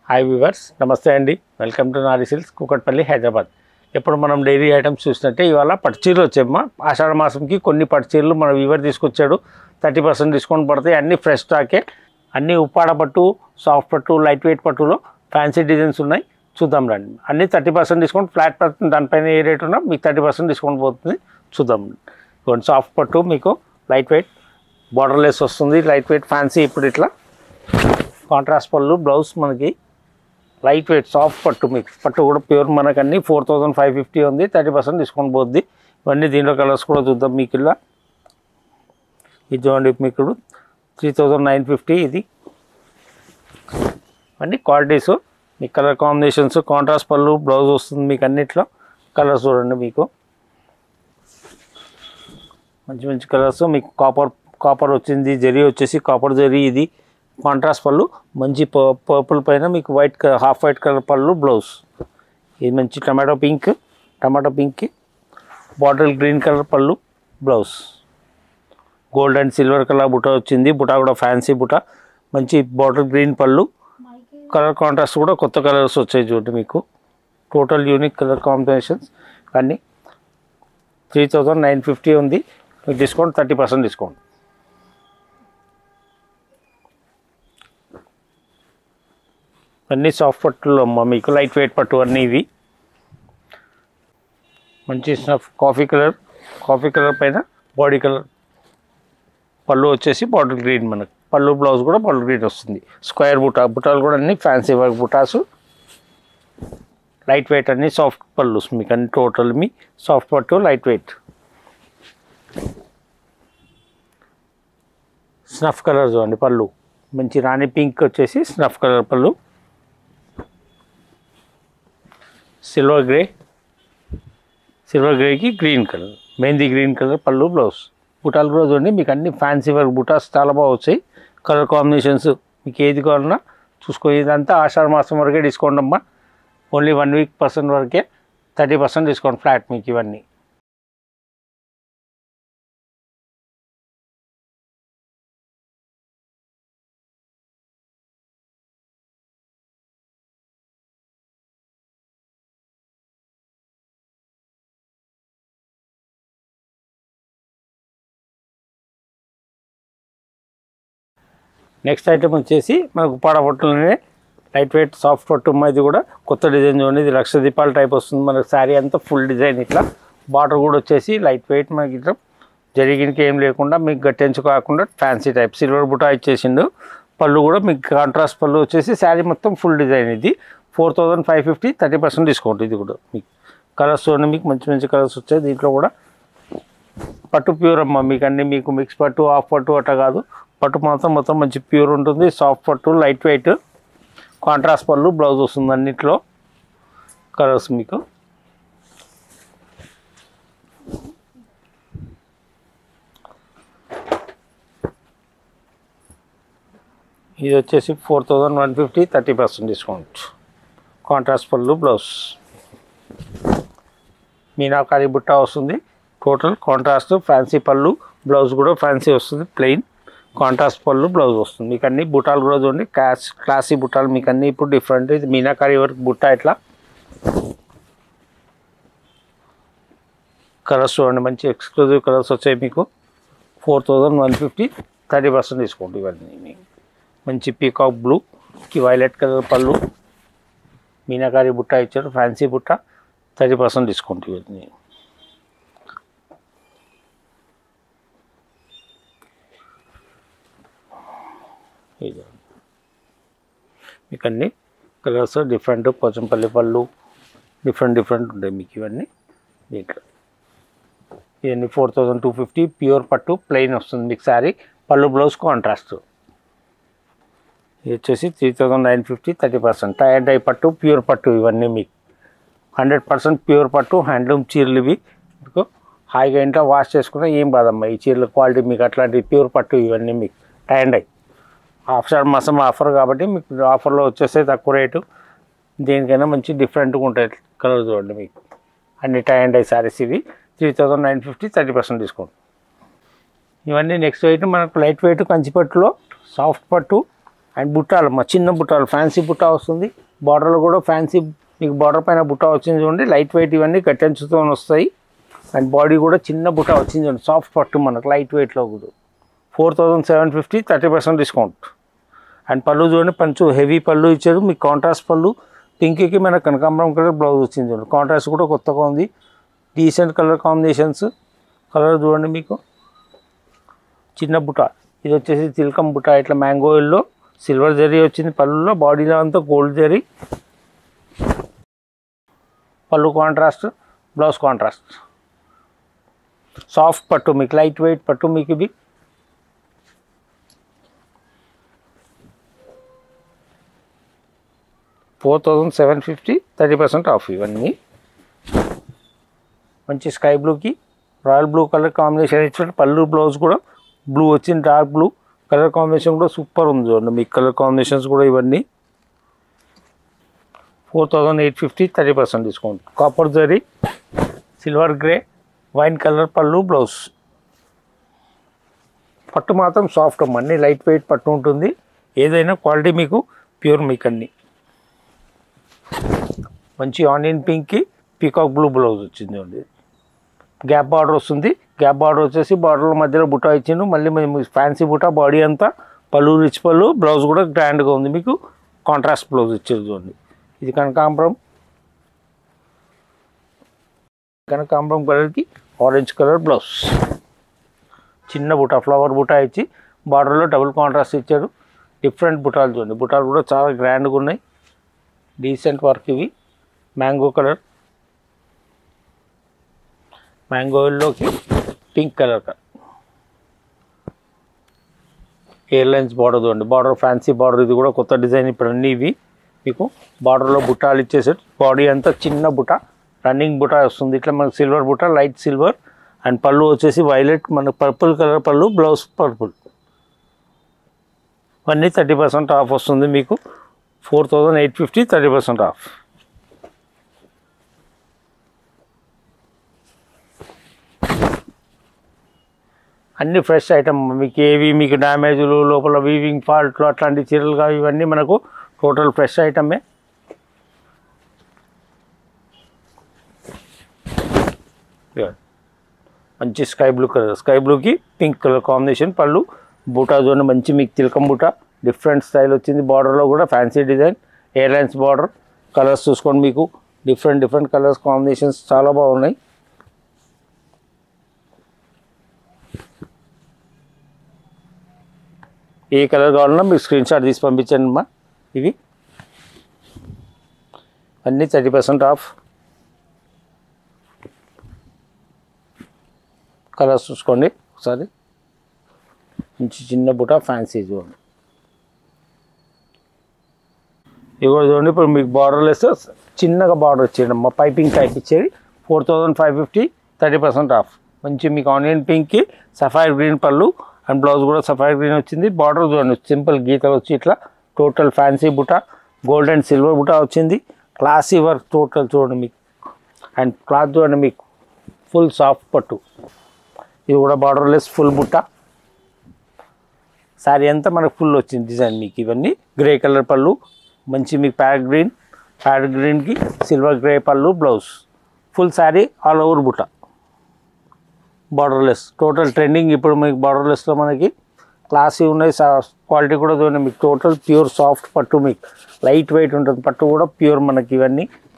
hi viewers నమస్తే అండి welcome to నారి సిల్స్ కుకట్పల్లి హైదరాబాద్ ఇప్పుడు మనం డైరీ ఐటమ్స్ చూసినట్టే ఇవాళ పట్టుచీరలు వచ్చాయమ్మా ఆషాఢ మాసంకి కొన్ని పట్టుచీరలు మన వీవర్ తీసుకొచ్చాడు థర్టీ పర్సెంట్ డిస్కౌంట్ పడతాయి అన్ని ఫ్రెష్ స్టాకే అన్ని ఉప్పాడ పట్టు సాఫ్ట్ పట్టు లైట్ వెయిట్ పట్టులో ఫ్యాన్సీ డిజైన్స్ ఉన్నాయి చూద్దాం రండి అన్ని థర్టీ పర్సెంట్ డిస్కౌంట్ ఫ్లాట్ పడుతుంది దానిపైన ఏ రేట్ ఉన్నా మీకు థర్టీ పర్సెంట్ డిస్కౌంట్ పోతుంది చూద్దాం ఇవ్వండి సాఫ్ట్ పట్టు మీకు లైట్ వెయిట్ బార్డర్లెస్ వస్తుంది లైట్ వెయిట్ ఫ్యాన్సీ ఇప్పుడు ఇట్లా కాంట్రాస్ట్ పళ్ళు బ్లౌజ్ మనకి లైట్ వెయిట్ సాఫ్ట్ పట్టు మీకు పట్టు కూడా ప్యూర్ మనకు అన్ని ఫోర్ థౌజండ్ ఫైవ్ ఫిఫ్టీ ఉంది థర్టీ పర్సెంట్ డిస్కౌంట్ పోద్ది ఇవన్నీ దీంట్లో కలర్స్ కూడా చూద్దాం మీకు ఇలా ఇది చూడండి మీకు త్రీ థౌజండ్ నైన్ ఫిఫ్టీ ఇది అన్ని క్వాలిటీస్ మీ కలర్ కాంబినేషన్స్ కాంట్రాస్ట్ పళ్ళు బ్లౌజ్ వస్తుంది మీకు అన్నిట్లో కలర్స్ చూడండి మీకు మంచి మంచి కలర్స్ మీకు కాపర్ కాపర్ వచ్చింది జరీ వచ్చేసి కాపర్ జరీ ఇది కాంట్రాస్ట్ పళ్ళు మంచి పర్పుల్ పైన మీకు వైట్ హాఫ్ వైట్ కలర్ పళ్ళు బ్లౌజ్ ఇది మంచి tomato pink tomato pink bottle green colour పళ్ళు blouse gold and silver colour బుట్ట వచ్చింది బుట్ట కూడా ఫ్యాన్సీ బుట్ట మంచి బాటిల్ గ్రీన్ పళ్ళు కలర్ కాంట్రాస్ట్ కూడా కొత్త కలర్స్ వచ్చాయి చూడండి మీకు టోటల్ యూనిక్ కలర్ కాంబినేషన్స్ కానీ త్రీ థౌజండ్ నైన్ ఫిఫ్టీ ఉంది మీకు డిస్కౌంట్ థర్టీ పర్సెంట్ డిస్కౌంట్ అన్నీ సాఫ్ట్ పట్టులో అమ్మ మీకు లైట్ వెయిట్ పట్టు అన్నీ ఇవి మంచి snuff coffee colour coffee colour పైన బాడీ కలర్ పళ్ళు వచ్చేసి బాటిల్ గ్రీన్ మనకు పళ్ళు బ్లౌజ్ కూడా బాటిల్ గ్రీన్ వస్తుంది స్క్వేర్ బుటా బుటాలు కూడా అన్ని ఫ్యాన్సీ వర్క్ బుటాసు లైట్ వెయిట్ అన్ని సాఫ్ట్ పళ్ళు మీకు అన్ని టోటల్ మీ సాఫ్ట్ పట్టు లైట్ వెయిట్ స్నఫ్ కలర్ చూడండి పళ్ళు మంచి రాణి పింక్ వచ్చేసి స్నఫ్ కలర్ పళ్ళు సిల్వర్ గ్రే సిల్వర్ గ్రేకి green colour mehndi green colour పళ్ళు బ్లౌజ్ బుటాలు కూడా చూడండి మీకు అన్ని ఫ్యాన్సీ వర్క్ బుటాస్ చాలా బాగా వచ్చాయి కలర్ కాంబినేషన్స్ మీకు ఏది కావాలన్నా చూసుకో ఇదంతా ఆషాఢ మాసం వరకే డిస్కౌంట్ అమ్మా ఓన్లీ వన్ వీక్ పర్సెంట్ వరకే థర్టీ పర్సెంట్ డిస్కౌంట్ ఫ్లాట్ మీకు ఇవన్నీ నెక్స్ట్ ఐటమ్ వచ్చేసి మనకు ఉప్పాడ పట్టులోనే లైట్ వెయిట్ సాఫ్ట్ పట్టు ఇది కూడా కొత్త డిజైన్ చూడండి ఇది లక్ష దీపాల టైప్ వస్తుంది మనకు శారీ అంతా ఫుల్ డిజైన్ ఇట్లా బార్డర్ కూడా వచ్చేసి లైట్ వెయిట్ మనకి ఇట్లా జరిగినకి ఏం లేకుండా మీకు గట్టెంచు కాకుండా ఫ్యాన్సీ టైప్ సిల్వర్ బుటా ఇచ్చేసిండు పళ్ళు కూడా మీకు కాంట్రాస్ట్ పళ్ళు వచ్చేసి శారీ మొత్తం ఫుల్ డిజైన్ ఇది four thousand five fifty thirty percent discount ఇది కూడా మీకు కలర్స్ చూడండి మీకు మంచి మంచి కలర్స్ వచ్చాయి దీంట్లో కూడా పట్టు ప్యూర్ అమ్మ మీకు అన్ని మీకు మిక్స్ పట్టు హాఫ్ పట్టు అట్ట కాదు పట్టు మాత్రం మొత్తం మంచి ప్యూర్ ఉంటుంది సాఫ్ట్ పట్టు లైట్ వెయిట్ కాంట్రాస్ట్ పళ్ళు బ్లౌజ్ వస్తుంది అన్నిట్లో కలర్స్ మీకు ఇది వచ్చేసి four thousand one fifty thirty percent discount contrast పళ్ళు బ్లౌజ్ మీనాకారి బుట్ట వస్తుంది టోటల్ కాంట్రాస్ట్ ఫ్యాన్సీ పళ్ళు బ్లౌజ్ కూడా ఫ్యాన్సీ వస్తుంది ప్లెయిన్ కాంట్రాస్ట్ పళ్ళు బ్లౌజ్ వస్తుంది మీకు అన్ని బుట్టాలు కూడా చూడండి క్లాస్ క్లాసీ బుట్టాలు మీకు అన్ని ఇప్పుడు డిఫరెంట్ ఇది మీనాకారి వర్క్ బుట్ట ఇట్లా కలర్స్ చూడండి మంచి ఎక్స్క్లూజివ్ కలర్స్ వచ్చాయి మీకు four thousand one fifty thirty percent discount ఇవన్నీ మీకు మంచి పీకాక్ బ్లూ కి వైలెట్ కలర్ పళ్ళు మీనాకారి బుట్ట ఇచ్చారు ఫ్యాన్సీ బుట్ట థర్టీ పర్సెంట్ డిస్కౌంట్ ఇవన్నీ ఇది మీకు అన్ని కలర్స్ డిఫరెంట్ పోచంపల్లి పళ్ళు డిఫరెంట్ డిఫరెంట్ ఉంటాయి మీకు ఇవన్నీ దీంట్లో ఇవన్నీ four thousand two fifty pure పట్టు ప్లెయిన్ వస్తుంది మీకు శారీ పళ్ళు బ్లౌజ్ కాంట్రాస్ట్ ఇది వచ్చేసి three thousand nine fifty thirty percent tie and dye పట్టు ప్యూర్ పట్టు ఇవన్నీ మీకు హండ్రెడ్ పర్సెంట్ ప్యూర్ పట్టు హ్యాండ్లూమ్ చీరలు ఇవి మీకు హాయిగా ఇంట్లో వాష్ చేసుకున్నా ఏం బాదమ్మా ఈ చీరల క్వాలిటీ మీకు అట్లాంటి ప్యూర్ పట్టు ఇవన్నీ మీకు టై అండ్ డై ఆఫ్టర్ మాసం ఆఫర్ కాబట్టి మీకు ఆఫర్లో వచ్చేస్తే తక్కువ రేటు దేనికైనా మంచి డిఫరెంట్గా ఉంటాయి కలర్ చూడండి మీకు అన్ని టై అండ్ డై శారీస్ ఇవి three thousand nine fifty thirty percent discount ఇవన్నీ నెక్స్ట్ ఐటమ్ మనకు లైట్ వెయిట్ కంచిపట్టులో సాఫ్ట్ పట్టు అండ్ బుట్టాలు మా చిన్న బుట్టాలు ఫ్యాన్సీ బుట్ట వస్తుంది బార్డర్లో కూడా ఫ్యాన్సీ మీకు బార్డర్ పైన బుట్ట వచ్చింది చూడండి లైట్ వెయిట్ ఇవన్నీ కట్టెన్స్తో వస్తాయి అండ్ బాడీ కూడా చిన్న బుట్ట వచ్చింది చూడండి సాఫ్ట్ పట్టు మనకు లైట్ వెయిట్లో కూడా four thousand seven fifty thirty percent discount and పళ్ళు చూడండి పంచు హెవీ పళ్ళు ఇచ్చారు మీకు కాంట్రాస్ట్ పళ్ళు పింక్కి మన కనకాంబరం కలర్ బ్లౌజ్ వచ్చింది చూడండి కాంట్రాస్ట్ కూడా కొత్తగా ఉంది డీసెంట్ కలర్ కాంబినేషన్స్ కలర్ చూడండి మీకు చిన్న బుట్ట ఇది వచ్చేసి తిలకం బుట్ట ఇట్లా మ్యాంగో ఎల్లో సిల్వర్ జరీ వచ్చింది పళ్ళులో బాడీలో అంతా గోల్డ్ జరీ పళ్ళు కాంట్రాస్ట్ బ్లౌజ్ కాంట్రాస్ట్ సాఫ్ట్ పట్టు మీకు లైట్ వెయిట్ పట్టు మీకు ఇది four thousand seven fifty thirty percent off ఇవన్నీ మంచి స్కై బ్లూకి రాయల్ బ్లూ కలర్ కాంబినేషన్ ఇచ్చిన పళ్ళు బ్లౌజ్ కూడా బ్లూ వచ్చింది డార్క్ బ్లూ కలర్ కాంబినేషన్ కూడా సూపర్ ఉంది చూడండి మీకు కలర్ కాంబినేషన్స్ కూడా ఇవన్నీ four thousand eight fifty thirty percent discount copper zari silver grey wine colour పళ్ళు బ్లౌజ్ పట్టు మాత్రం సాఫ్ట్ అన్నీ లైట్ వెయిట్ పట్టు ఉంటుంది ఏదైనా క్వాలిటీ మీకు ప్యూర్ మీకు అన్ని మంచి ఆనియన్ పింక్కి పీకాక్ బ్లూ బ్లౌజ్ వచ్చింది అండి గ్యాప్ బార్డర్ వస్తుంది గ్యాప్ బార్డర్ వచ్చేసి బార్డర్ మధ్యలో బుట్ట ఇచ్చిండు మళ్ళీ మేము ఫ్యాన్సీ బుట్ట బాడీ అంతా పళ్ళు రిచ్ పళ్ళు బ్లౌజ్ కూడా గ్రాండ్గా ఉంది మీకు కాంట్రాస్ట్ బ్లౌజ్ ఇచ్చేది చూడండి ఇది కనకాంబరం కనకాంబరం కలర్కి ఆరెంజ్ కలర్ బ్లౌజ్ చిన్న బుట్ట ఫ్లవర్ బుట్ట ఇచ్చి బార్డర్లో డబుల్ కాంట్రాస్ట్ ఇచ్చారు డిఫరెంట్ బుటాలు చూడండి బుటాలు కూడా చాలా గ్రాండ్గా ఉన్నాయి డీసెంట్ వర్క్ ఇవి మ్యాంగో కలర్ మ్యాంగో ఎల్లోకి పింక్ కలర్ ఎయిర్లైన్స్ బార్డర్ చూడండి బార్డర్ ఫ్యాన్సీ బార్డర్ ఇది కూడా కొత్త డిజైన్ ఇప్పుడు అన్నీ ఇవి మీకు బార్డర్లో బుట్టాలు ఇచ్చేసారు బాడీ అంతా చిన్న బుట్ట రన్నింగ్ బుట్ట వస్తుంది ఇట్లా మనకు సిల్వర్ బుట్ట లైట్ సిల్వర్ అండ్ పళ్ళు వచ్చేసి వైలెట్ మనకు పర్పుల్ కలర్ పళ్ళు బ్లౌజ్ పర్పుల్ అన్నీ థర్టీ పర్సెంట్ ఆఫ్ వస్తుంది మీకు four thousand eight fifty thirty percent off అన్ని ఫ్రెష్ ఐటమ్ మీకు ఏవి మీకు డ్యామేజ్లు లోపల వీవింగ్ ఫాల్ట్లు అట్లాంటి చీరలు కావు ఇవన్నీ మనకు టోటల్ ఫ్రెష్ ఐటమే మంచి స్కై బ్లూ కలర్ స్కై బ్లూకి పింక్ కలర్ కాంబినేషన్ పళ్ళు బూటా చూడండి మంచి మీకు తిలకం బూటా డిఫరెంట్ స్టైల్ వచ్చింది బార్డర్లో కూడా fancy design airlines border colours చూసుకోండి మీకు డిఫరెంట్ డిఫరెంట్ కలర్స్ కాంబినేషన్స్ చాలా బాగున్నాయి ఏ కలర్ కావాలన్నా మీరు స్క్రీన్ షాట్ తీసి పంపించండి అమ్మా ఇవి అన్నీ థర్టీ పర్సెంట్ ఆఫ్ కలర్స్ చూసుకోండి ఒకసారి మంచి చిన్న బుట్ట ఫ్యాన్సీ చూడండి ఇవి కూడా చూడండి ఇప్పుడు మీకు బార్డర్ వేస్తే చిన్నగా బార్డర్ వచ్చేయండి అమ్మ పైపింగ్ టైప్ ఇచ్చేది four thousand five fifty thirty percent off మంచి మీకు ఆనియన్ పింక్కి సఫైర్ గ్రీన్ పళ్ళు అండ్ బ్లౌజ్ కూడా సఫైర్ గ్రీన్ వచ్చింది బార్డర్ చూడండి సింపుల్ గీతలు వచ్చి ఇట్లా టోటల్ ఫ్యాన్సీ బుట్ట గోల్డ్ అండ్ సిల్వర్ బుట్ట వచ్చింది క్లాసీ వర్క్ టోటల్ చూడండి మీకు అండ్ క్లాత్ చూడండి మీకు ఫుల్ సాఫ్ట్ పట్టు ఇది కూడా బార్డర్ లెస్ ఫుల్ బుట్ట శారీ అంతా మనకు ఫుల్ వచ్చింది డిజైన్ మీకు ఇవన్నీ గ్రే కలర్ పళ్ళు మంచి మీకు ప్యారెట్ గ్రీన్ ప్యారెట్ గ్రీన్కి సిల్వర్ గ్రే పళ్ళు blouse full sari all over బుట్ట బార్డర్లెస్ టోటల్ ట్రెండింగ్ ఇప్పుడు మీకు బార్డర్లెస్లో మనకి క్లాసీ ఉన్నాయి క్వాలిటీ కూడా చూడండి మీకు టోటల్ ప్యూర్ సాఫ్ట్ పట్టు మీకు లైట్ వెయిట్ ఉంటుంది పట్టు కూడా ప్యూర్ మనకి ఇవన్నీ